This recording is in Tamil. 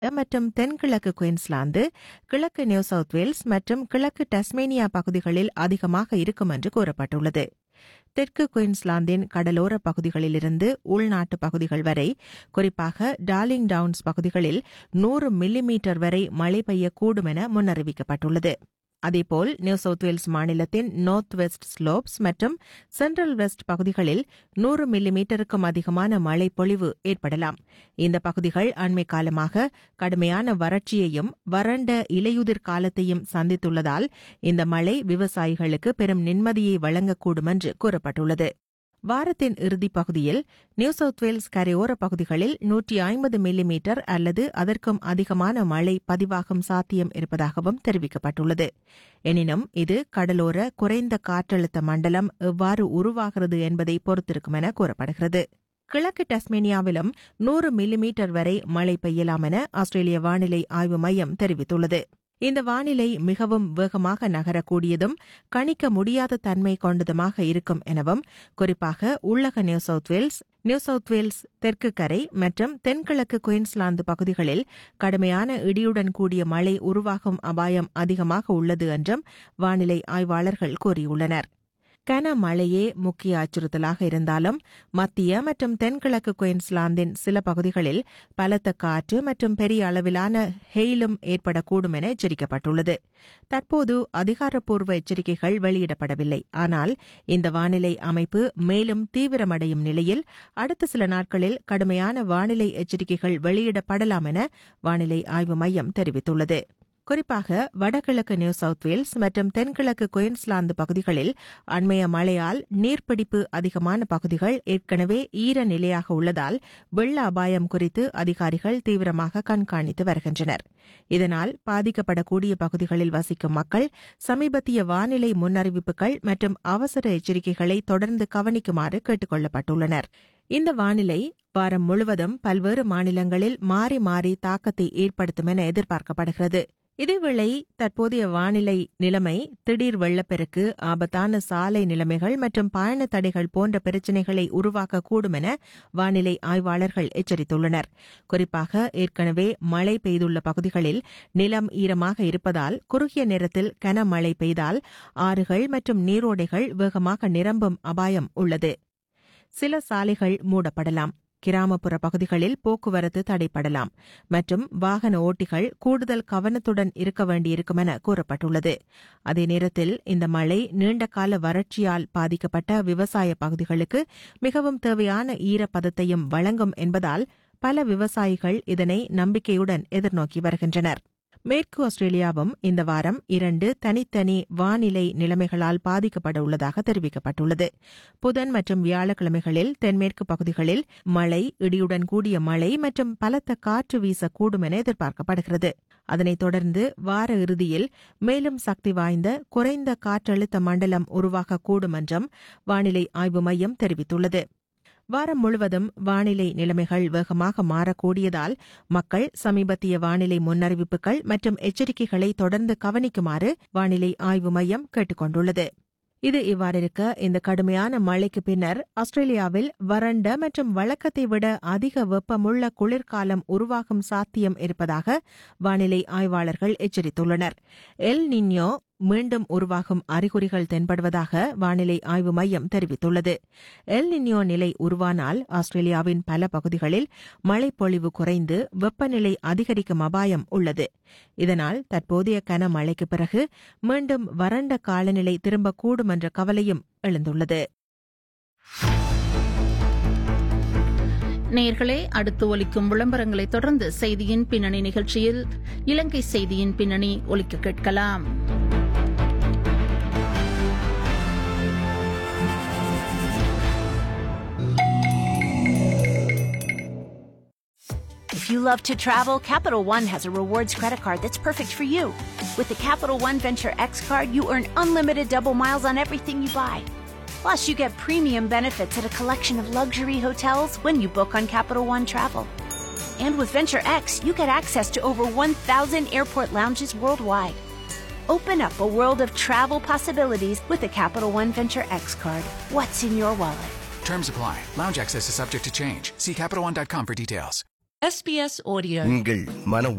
மற்றும் தென்கிழக்கு குயின்ஸ்லாந்து கிழக்கு நியூ சவுத் வேல்ஸ் மற்றும் கிழக்கு டஸ்மேனியா பகுதிகளில் அதிகமாக இருக்கும் என்று கூறப்பட்டுள்ளது தெற்கு குயின்ஸ்லாந்தின் கடலோர பகுதிகளிலிருந்து உள்நாட்டு பகுதிகள் வரை குறிப்பாக டார்லிங் டவுன்ஸ் பகுதிகளில் நூறு மில்லிமீட்டர் வரை மழை பெய்யக்கூடும் என முன்னறிவிக்கப்பட்டுள்ளது அதேபோல் நியூ சவுத் வேல்ஸ் மாநிலத்தின் நார்த் வெஸ்ட் ஸ்லோப்ஸ் மற்றும் சென்ட்ரல் வெஸ்ட் பகுதிகளில் நூறு மில்லிமீட்டருக்கும் அதிகமான மழை பொழிவு ஏற்படலாம் இந்த பகுதிகள் அண்மை காலமாக கடுமையான வறட்சியையும் வறண்ட இலையுதிர் காலத்தையும் சந்தித்துள்ளதால் இந்த மழை விவசாயிகளுக்கு பெரும் நிம்மதியை வழங்கக்கூடும் என்று கூறப்பட்டுள்ளது வாரத்தின் இறுதிப் பகுதியில் நியூ சவுத் வேல்ஸ் கரையோர பகுதிகளில் நூற்றி ஐம்பது மில்லிமீட்டர் அல்லது அதற்கும் அதிகமான மழை பதிவாகும் சாத்தியம் இருப்பதாகவும் தெரிவிக்கப்பட்டுள்ளது எனினும் இது கடலோர குறைந்த காற்றழுத்த மண்டலம் எவ்வாறு உருவாகிறது என்பதை பொறுத்திருக்கும் என கூறப்படுகிறது கிழக்கு டஸ்மேனியாவிலும் நூறு மில்லிமீட்டர் வரை மழை பெய்யலாம் என ஆஸ்திரேலிய வானிலை ஆய்வு மையம் தெரிவித்துள்ளது இந்த வானிலை மிகவும் வேகமாக நகரக்கூடியதும் கணிக்க முடியாத தன்மை கொண்டதுமாக இருக்கும் எனவும் குறிப்பாக உள்ளக New South Wales New South Wales தெற்கு கரை மற்றும் தென்கிழக்கு குயின்ஸ்லாந்து பகுதிகளில் கடுமையான இடியுடன் கூடிய மழை உருவாகும் அபாயம் அதிகமாக உள்ளது என்றும் வானிலை ஆய்வாளர்கள் கூறியுள்ளனர் கனமழையே முக்கிய அச்சுறுத்தலாக இருந்தாலும் மத்திய மற்றும் தென்கிழக்கு குயின்ஸ்லாந்தின் சில பகுதிகளில் பலத்த காற்று மற்றும் பெரிய அளவிலான ஹெயிலும் ஏற்படக்கூடும் என எச்சரிக்கப்பட்டுள்ளது தற்போது அதிகாரப்பூர்வ எச்சரிக்கைகள் வெளியிடப்படவில்லை ஆனால் இந்த வானிலை அமைப்பு மேலும் தீவிரமடையும் நிலையில் அடுத்த சில நாட்களில் கடுமையான வானிலை எச்சரிக்கைகள் வெளியிடப்படலாம் என வானிலை ஆய்வு மையம் தெரிவித்துள்ளது குறிப்பாக வடகிழக்கு நியூ சவுத் வேல்ஸ் மற்றும் தென்கிழக்கு குயின்ஸ்லாந்து பகுதிகளில் அண்மைய மழையால் நீர்பிடிப்பு அதிகமான பகுதிகள் ஏற்கனவே ஈர நிலையாக உள்ளதால் வெள்ள அபாயம் குறித்து அதிகாரிகள் தீவிரமாக கண்காணித்து வருகின்றனர் இதனால் பாதிக்கப்படக்கூடிய பகுதிகளில் வசிக்கும் மக்கள் சமீபத்திய வானிலை முன்னறிவிப்புகள் மற்றும் அவசர எச்சரிக்கைகளை தொடர்ந்து கவனிக்குமாறு கேட்டுக் கொள்ளப்பட்டுள்ளனர் இந்த வானிலை வாரம் முழுவதும் பல்வேறு மாநிலங்களில் மாறி மாறி தாக்கத்தை ஏற்படுத்தும் என எதிர்பார்க்கப்படுகிறது இதேவேளை தற்போதைய வானிலை நிலைமை திடீர் வெள்ளப்பெருக்கு ஆபத்தான சாலை நிலைமைகள் மற்றும் பயண தடைகள் போன்ற பிரச்சினைகளை உருவாக்கக்கூடும் என வானிலை ஆய்வாளர்கள் எச்சரித்துள்ளனர் குறிப்பாக ஏற்கனவே மழை பெய்துள்ள பகுதிகளில் நிலம் ஈரமாக இருப்பதால் குறுகிய நேரத்தில் கனமழை பெய்தால் ஆறுகள் மற்றும் நீரோடைகள் வேகமாக நிரம்பும் அபாயம் உள்ளது சில சாலைகள் மூடப்படலாம் கிராமப்புற பகுதிகளில் போக்குவரத்து தடைப்படலாம் மற்றும் வாகன ஓட்டிகள் கூடுதல் கவனத்துடன் இருக்க வேண்டியிருக்கும் என கூறப்பட்டுள்ளது அதே நேரத்தில் இந்த மழை நீண்டகால வறட்சியால் பாதிக்கப்பட்ட விவசாய பகுதிகளுக்கு மிகவும் தேவையான ஈரப்பதத்தையும் வழங்கும் என்பதால் பல விவசாயிகள் இதனை நம்பிக்கையுடன் எதிர்நோக்கி வருகின்றனர் மேற்கு ஆஸ்திரேலியாவும் இந்த வாரம் இரண்டு தனித்தனி வானிலை நிலைமைகளால் பாதிக்கப்பட உள்ளதாக தெரிவிக்கப்பட்டுள்ளது புதன் மற்றும் வியாழக்கிழமைகளில் தென்மேற்கு பகுதிகளில் மழை இடியுடன் கூடிய மழை மற்றும் பலத்த காற்று வீசக்கூடும் என எதிர்பார்க்கப்படுகிறது அதனைத் தொடர்ந்து வார இறுதியில் மேலும் சக்தி வாய்ந்த குறைந்த காற்றழுத்த மண்டலம் உருவாகக்கூடும் என்றும் வானிலை ஆய்வு மையம் தெரிவித்துள்ளது வாரம் முழுவதும் வானிலை நிலைமைகள் வேகமாக மாறக்கூடியதால் மக்கள் சமீபத்திய வானிலை முன்னறிவிப்புகள் மற்றும் எச்சரிக்கைகளை தொடர்ந்து கவனிக்குமாறு வானிலை ஆய்வு மையம் கேட்டுக் கொண்டுள்ளது இது இவ்வாறிருக்க இந்த கடுமையான மழைக்கு பின்னர் ஆஸ்திரேலியாவில் வறண்ட மற்றும் வழக்கத்தை விட அதிக வெப்பமுள்ள குளிர்காலம் உருவாகும் சாத்தியம் இருப்பதாக வானிலை ஆய்வாளர்கள் எச்சரித்துள்ளனர் எல் நின்யோ மீண்டும் உருவாகும் அறிகுறிகள் தென்படுவதாக வானிலை ஆய்வு மையம் தெரிவித்துள்ளது எல் நின்யோ நிலை உருவானால் ஆஸ்திரேலியாவின் பல பகுதிகளில் மழைப்பொழிவு குறைந்து வெப்பநிலை அதிகரிக்கும் அபாயம் உள்ளது இதனால் தற்போதைய கனமழைக்கு பிறகு மீண்டும் வறண்ட காலநிலை திரும்பக்கூடும் என்ற கவலையும் எழுந்துள்ளது நேர்களே அடுத்து ஒலிக்கும் விளம்பரங்களை தொடர்ந்து செய்தியின் பின்னணி நிகழ்ச்சியில் இலங்கை செய்தியின் பின்னணி ஒலிக்க கேட்கலாம் If you love to travel, Capital One has a rewards credit card that's perfect for you. With the Capital One Venture X card, you earn unlimited double miles on everything you buy. Plus, you get premium benefits at a collection of luxury hotels when you book on Capital One Travel. And with Venture X, you get access to over 1,000 airport lounges worldwide. Open up a world of travel possibilities with the Capital One Venture X card. What's in your wallet? Terms apply. Lounge access is subject to change. See CapitalOne.com for details. SBS Audio. உங்கள் மன